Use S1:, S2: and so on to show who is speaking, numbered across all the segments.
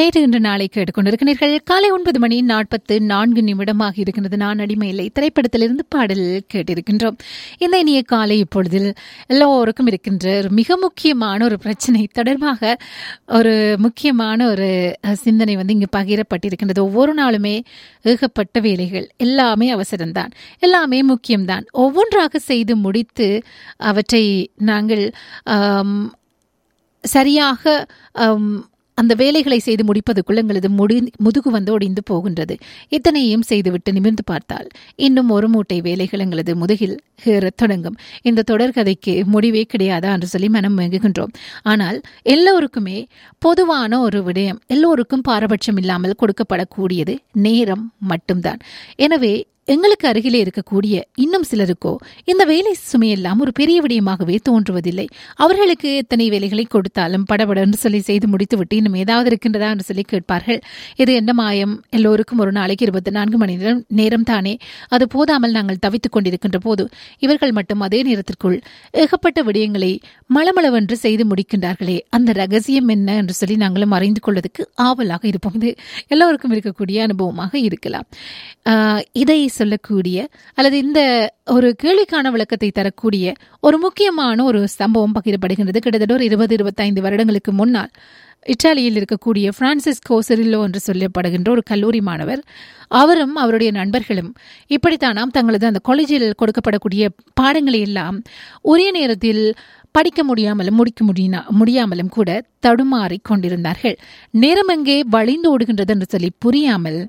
S1: நேற்று இன்று நாளை கேட்டுக்கொண்டிருக்கிறீர்கள் காலை ஒன்பது மணி நாற்பத்து நான்கு நிமிடமாக இருக்கிறது நான் அடிமை இல்லை திரைப்படத்திலிருந்து பாடல் கேட்டிருக்கின்றோம் இந்த இனிய காலை இப்பொழுதில் எல்லோருக்கும் இருக்கின்ற ஒரு மிக முக்கியமான ஒரு பிரச்சனை தொடர்பாக ஒரு முக்கியமான ஒரு அஹ், சிந்தனை வந்து இங்கு பகிரப்பட்டிருக்கின்றது ஒவ்வொரு நாளுமே ஏகப்பட்ட வேலைகள் எல்லாமே அவசரம்தான் எல்லாமே முக்கியம்தான் ஒவ்வொன்றாக செய்து முடித்து அவற்றை நாங்கள் ஆம், சரியாக ஆம், அந்த வேலைகளை செய்து முடிப்பதற்குள் எங்களது முடி முதுகு வந்து ஒடிந்து போகின்றது இத்தனையும் செய்துவிட்டு நிமிர்ந்து பார்த்தால் இன்னும் ஒரு மூட்டை வேலைகள் எங்களது முதுகில் ஏறத் தொடங்கும் இந்த தொடர்கதைக்கு முடிவே கிடையாதா என்று சொல்லி மனம் வேங்குகின்றோம் ஆனால் எல்லோருக்குமே பொதுவான ஒரு விடயம் எல்லோருக்கும் பாரபட்சம் இல்லாமல் கொடுக்கப்படக்கூடியது நேரம் மட்டும்தான் எனவே எங்களுக்கு அருகிலே இருக்கக்கூடிய இன்னும் சிலருக்கோ இந்த வேலை சுமையெல்லாம் ஒரு பெரிய விடயமாகவே தோன்றுவதில்லை அவர்களுக்கு எத்தனை வேலைகளை கொடுத்தாலும் படபடன்னு சொல்லி செய்து முடித்துவிட்டு இன்னும் ஏதாவது இருக்கின்றதா என்று சொல்லி கேட்பார்கள் இது என்ன மாயம் எல்லோருக்கும் ஒரு நாளைக்கு இருபத்தி நான்கு மணி நேரம் நேரம் தானே அது போதாமல் நாங்கள் தவித்துக் கொண்டிருக்கின்ற போது இவர்கள் மட்டும் அதே நேரத்திற்குள் ஏகப்பட்ட விடயங்களை மளமளவென்று செய்து முடிக்கின்றார்களே அந்த ரகசியம் என்ன என்று சொல்லி நாங்களும் அறிந்து கொள்வதற்கு ஆவலாக இருப்போம் இது எல்லோருக்கும் இருக்கக்கூடிய அனுபவமாக இருக்கலாம் ஆஹ் இதை சொல்லக்கூடிய அல்லது இந்த ஒரு கேள்விக்கான விளக்கத்தை தரக்கூடிய ஒரு முக்கியமான ஒரு சம்பவம் பகிரப்படுகின்றது கிட்டத்தட்ட ஒரு இருபது இருபத்தைந்து வருடங்களுக்கு முன்னால் இத்தாலியில் இருக்கக்கூடிய பிரான்சிஸ்கோ செரில்லோ என்று சொல்லப்படுகின்ற ஒரு கல்லூரி மாணவர் அவரும் அவருடைய நண்பர்களும் இப்படித்தானாம் தங்களது அந்த காலேஜில் கொடுக்கப்படக்கூடிய பாடங்களை எல்லாம் ஒரே நேரத்தில் படிக்க முடியாமலும் முடிக்க முடியா முடியாமலும் கூட தடுமாறிக் கொண்டிருந்தார்கள் நேரம் எங்கே வழிந்து ஓடுகின்றது என்று சொல்லி புரியாமல்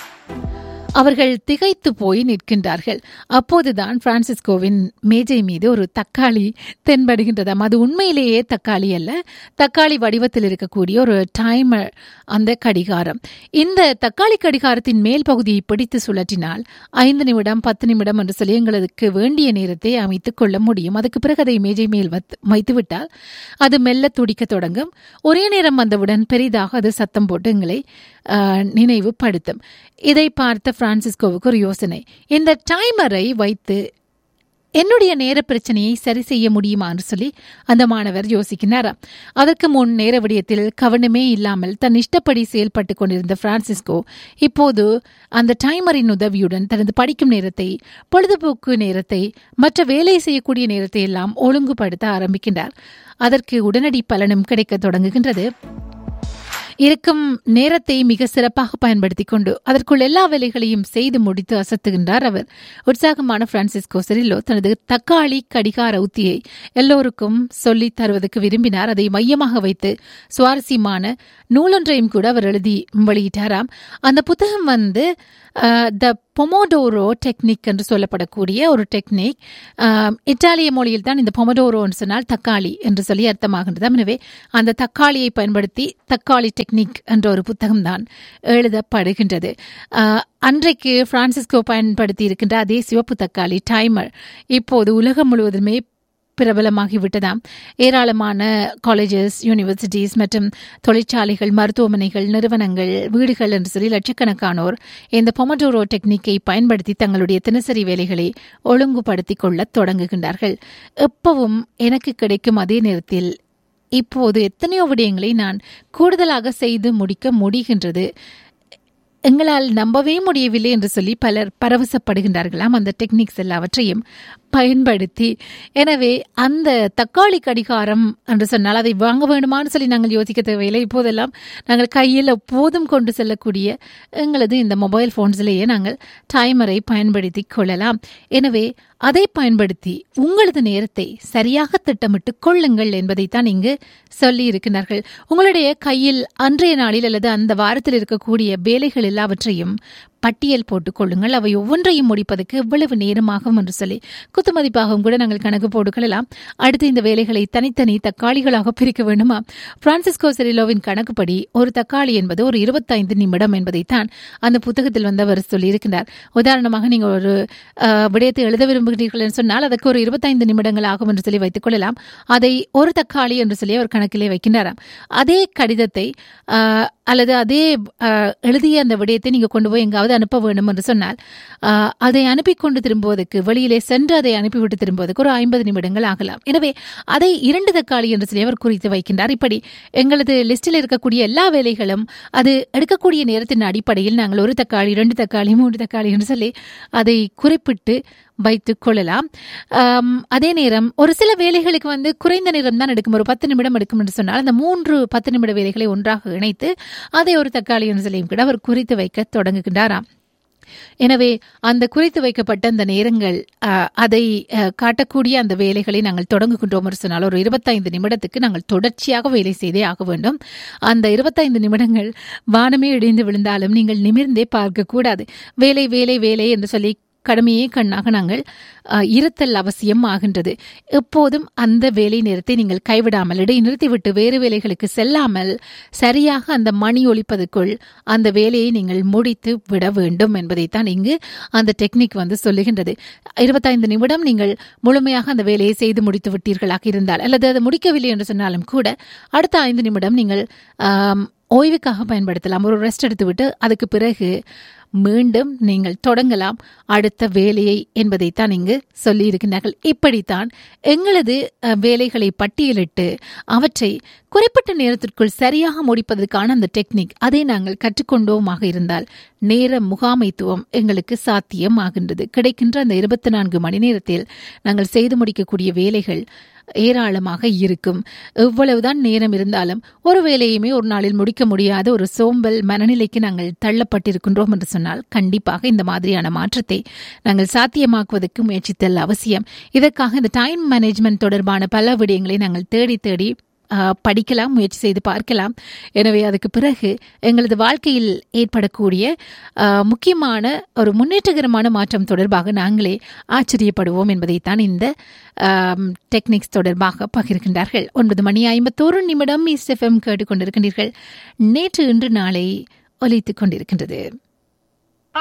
S1: அவர்கள் திகைத்து போய் நிற்கின்றார்கள் அப்போதுதான் பிரான்சிஸ்கோவின் மேஜை மீது ஒரு தக்காளி தென்படுகின்றதாம் அது உண்மையிலேயே தக்காளி அல்ல தக்காளி வடிவத்தில் இருக்கக்கூடிய ஒரு டைமர் அந்த கடிகாரம் இந்த தக்காளி கடிகாரத்தின் மேல் பகுதியை பிடித்து சுழற்றினால் ஐந்து நிமிடம் பத்து நிமிடம் என்று சொல்லி எங்களுக்கு வேண்டிய நேரத்தை அமைத்துக் கொள்ள முடியும் அதுக்கு பிறகு அதை மேஜை மேல் வைத்து- வைத்துவிட்டால் அது மெல்ல துடிக்க தொடங்கும் ஒரே நேரம் வந்தவுடன் பெரிதாக அது சத்தம் போட்டு எங்களை ஆஹ், நினைவுபடுத்தும் இதை பார்த்த பிரான்சிஸ்கோவுக்கு ஒரு யோசனை இந்த டைமரை வைத்து என்னுடைய நேர பிரச்சனையை சரி செய்ய முடியுமா என்று சொல்லி அந்த மாணவர் யோசிக்கிறாராம் அதற்கு முன் நேர விடயத்தில் கவனமே இல்லாமல் தன் இஷ்டப்படி செயல்பட்டு கொண்டிருந்த பிரான்சிஸ்கோ இப்போது அந்த டைமரின் உதவியுடன் தனது படிக்கும் நேரத்தை பொழுதுபோக்கு நேரத்தை மற்ற வேலை செய்யக்கூடிய நேரத்தை எல்லாம் ஒழுங்குபடுத்த ஆரம்பிக்கின்றார் அதற்கு உடனடி பலனும் கிடைக்கத் தொடங்குகின்றது இருக்கும் நேரத்தை மிக சிறப்பாக பயன்படுத்திக் கொண்டு அதற்குள் எல்லா வேலைகளையும் செய்து முடித்து அசத்துகின்றார் அவர் உற்சாகமான பிரான்சிஸ்கோ செரில்லோ தனது தக்காளி கடிகார உத்தியை எல்லோருக்கும் சொல்லித் தருவதற்கு விரும்பினார் அதை மையமாக வைத்து சுவாரஸ்யமான நூலொன்றையும் கூட அவர் எழுதி வெளியிட்டாராம் அந்த புத்தகம் வந்து த பொமோடோரோ டெக்னிக் என்று சொல்லப்படக்கூடிய ஒரு டெக்னிக் ஆஹ், இத்தாலிய மொழியில் தான் இந்த பொமோடோரோன்னு சொன்னால் தக்காளி என்று சொல்லி அர்த்தமாகின்றது எனவே அந்த தக்காளியை பயன்படுத்தி தக்காளி டெக்னிக் என்ற ஒரு புத்தகம் தான் எழுதப்படுகின்றது ஆஹ், அன்றைக்கு பிரான்சிஸ்கோ பயன்படுத்தி இருக்கின்ற அதே சிவப்பு தக்காளி டைமர் இப்போது உலகம் முழுவதுமே பிரபலமாகி விட்டதாம் ஏராளமான காலேஜஸ் யூனிவர்சிட்டிஸ் மற்றும் தொழிற்சாலைகள் மருத்துவமனைகள் நிறுவனங்கள் வீடுகள் என்று சொல்லி லட்சக்கணக்கானோர் இந்த பொமடோரோ டெக்னிக்கை பயன்படுத்தி தங்களுடைய தினசரி வேலைகளை ஒழுங்குபடுத்திக் கொள்ளத் தொடங்குகின்றார்கள் எப்பவும் எனக்கு கிடைக்கும் அதே நேரத்தில் இப்போது எத்தனையோ விடயங்களை நான் கூடுதலாக செய்து முடிக்க முடிகின்றது எங்களால் நம்பவே முடியவில்லை என்று சொல்லி பலர் பரவசப்படுகின்றார்களாம் அந்த டெக்னிக்ஸ் எல்லாவற்றையும் பயன்படுத்தி எனவே அந்த தக்காளி கடிகாரம் என்று சொன்னால் அதை வாங்க வேண்டுமான்னு சொல்லி நாங்கள் யோசிக்க தேவையில்லை இப்போதெல்லாம் நாங்கள் கையில் எப்போதும் கொண்டு செல்லக்கூடிய எங்களது இந்த மொபைல் ஃபோன்ஸ்லேயே நாங்கள் டைமரை பயன்படுத்தி கொள்ளலாம் எனவே அதை பயன்படுத்தி உங்களது நேரத்தை சரியாக திட்டமிட்டு கொள்ளுங்கள் என்பதைத்தான் இங்கு சொல்லி இருக்கிறார்கள் உங்களுடைய கையில் அன்றைய நாளில் அல்லது அந்த வாரத்தில் இருக்கக்கூடிய வேலைகள் எல்லாவற்றையும் பட்டியல் போட்டுக் கொள்ளுங்கள் அவை ஒவ்வொன்றையும் முடிப்பதற்கு எவ்வளவு நேரமாகும் என்று சொல்லி குத்துமதிப்பாகவும் கூட நாங்கள் கணக்கு போட்டுக்கொள்ளலாம் அடுத்து இந்த வேலைகளை தனித்தனி தக்காளிகளாக பிரிக்க வேண்டுமா பிரான்சிஸ்கோ செரிலோவின் கணக்குப்படி ஒரு தக்காளி என்பது ஒரு இருபத்தைந்து நிமிடம் என்பதைத்தான் அந்த புத்தகத்தில் வந்து அவர் சொல்லியிருக்கிறார் உதாரணமாக நீங்கள் ஒரு அஹ், விடயத்தை எழுத விரும்புகிறீர்கள் என்று சொன்னால் அதற்கு ஒரு இருபத்தைந்து நிமிடங்கள் ஆகும் என்று சொல்லி வைத்துக் கொள்ளலாம் அதை ஒரு தக்காளி என்று சொல்லி அவர் கணக்கிலே வைக்கின்றாராம் அதே கடிதத்தை அஹ், அல்லது அதே அஹ், எழுதிய அந்த விடயத்தை நீங்க கொண்டு போய் எங்காவது அனுப்ப வேண்டும் என்று சொன்னால் அஹ், அதை அனுப்பி கொண்டு திரும்புவதற்கு வெளியிலே சென்று அதை அனுப்பிவிட்டு திரும்புவதற்கு ஒரு ஐம்பது நிமிடங்கள் ஆகலாம் எனவே அதை இரண்டு தக்காளி என்று சொல்லி அவர் குறித்து வைக்கின்றார் இப்படி எங்களது லிஸ்டில் இருக்கக்கூடிய எல்லா வேலைகளும் அது எடுக்கக்கூடிய நேரத்தின் அடிப்படையில் நாங்கள் ஒரு தக்காளி இரண்டு தக்காளி மூன்று தக்காளி என்று சொல்லி அதை குறிப்பிட்டு வைத்துக் கொள்ளலாம் ஆம், அதே நேரம் ஒரு சில வேலைகளுக்கு வந்து குறைந்த நேரம் தான் எடுக்கும் ஒரு பத்து நிமிடம் எடுக்கும் என்று சொன்னால் அந்த மூன்று பத்து நிமிட வேலைகளை ஒன்றாக இணைத்து அதை ஒரு தக்காளி என்று சொல்லியும் கூட அவர் குறித்து வைக்க தொடங்குகின்றாராம் எனவே அந்த குறித்து வைக்கப்பட்ட அந்த நேரங்கள் அஹ், அதை அஹ், காட்டக்கூடிய அந்த வேலைகளை நாங்கள் தொடங்குகின்றோம் என்று சொன்னால் ஒரு இருபத்தைந்து நிமிடத்துக்கு நாங்கள் தொடர்ச்சியாக வேலை செய்தே ஆக வேண்டும் அந்த இருபத்தைந்து நிமிடங்கள் வானமே இடிந்து விழுந்தாலும் நீங்கள் நிமிர்ந்தே பார்க்கக்கூடாது வேலை வேலை வேலை என்று சொல்லி கடமையே கண்ணாக நாங்கள் அஹ், இருத்தல் அவசியம் ஆகின்றது எப்போதும் அந்த வேலை நேரத்தை நீங்கள் கைவிடாமல் இடை நிறுத்திவிட்டு வேறு வேலைகளுக்கு செல்லாமல் சரியாக அந்த மணி ஒலிப்பதற்குள் அந்த வேலையை நீங்கள் முடித்து விட வேண்டும் என்பதைத்தான் இங்கு அந்த டெக்னிக் வந்து சொல்லுகின்றது இருபத்தைந்து நிமிடம் நீங்கள் முழுமையாக அந்த வேலையை செய்து முடித்து விட்டீர்களாக இருந்தால் அல்லது அதை முடிக்கவில்லை என்று சொன்னாலும் கூட அடுத்த ஐந்து நிமிடம் நீங்கள் ஆம், ஓய்வுக்காக பயன்படுத்தலாம் ஒரு ரெஸ்ட் எடுத்துவிட்டு அதுக்கு பிறகு மீண்டும் நீங்கள் தொடங்கலாம் அடுத்த வேலையை என்பதைத்தான் இங்கு சொல்லியிருக்கிறார்கள் இப்படித்தான் எங்களது அஹ், வேலைகளை பட்டியலிட்டு அவற்றை குறிப்பிட்ட நேரத்திற்குள் சரியாக முடிப்பதற்கான அந்த டெக்னிக் அதை நாங்கள் கற்றுக்கொண்டோமாக இருந்தால் நேர முகாமைத்துவம் எங்களுக்கு சாத்தியம் ஆகின்றது கிடைக்கின்ற அந்த இருபத்தி நான்கு மணி நேரத்தில் நாங்கள் செய்து முடிக்கக்கூடிய வேலைகள் ஏராளமாக இருக்கும் எவ்வளவுதான் நேரம் இருந்தாலும் ஒரு வேலையுமே ஒரு நாளில் முடிக்க முடியாத ஒரு சோம்பல் மனநிலைக்கு நாங்கள் தள்ளப்பட்டிருக்கின்றோம் என்று சொன்னால் கண்டிப்பாக இந்த மாதிரியான மாற்றத்தை நாங்கள் சாத்தியமாக்குவதற்கு முயற்சித்தல் அவசியம் இதற்காக இந்த டைம் மேனேஜ்மெண்ட் தொடர்பான பல விடயங்களை நாங்கள் தேடி தேடி ஆஹ், படிக்கலாம் முயற்சி செய்து பார்க்கலாம் எனவே அதுக்கு பிறகு எங்களது வாழ்க்கையில் ஏற்படக்கூடிய ஆஹ், முக்கியமான ஒரு முன்னேற்றகரமான மாற்றம் தொடர்பாக நாங்களே ஆச்சரியப்படுவோம் என்பதைத்தான் இந்த டெக்னிக்ஸ் தொடர்பாக பகிர்கின்றார்கள் ஒன்பது மணி ஐம்பத்தோரு நிமிடம் இஸ்எஃப்எம் கேட்டுக்கொண்டிருக்கின்றீர்கள் நேற்று இன்று நாளை ஒலித்துக் கொண்டிருக்கின்றது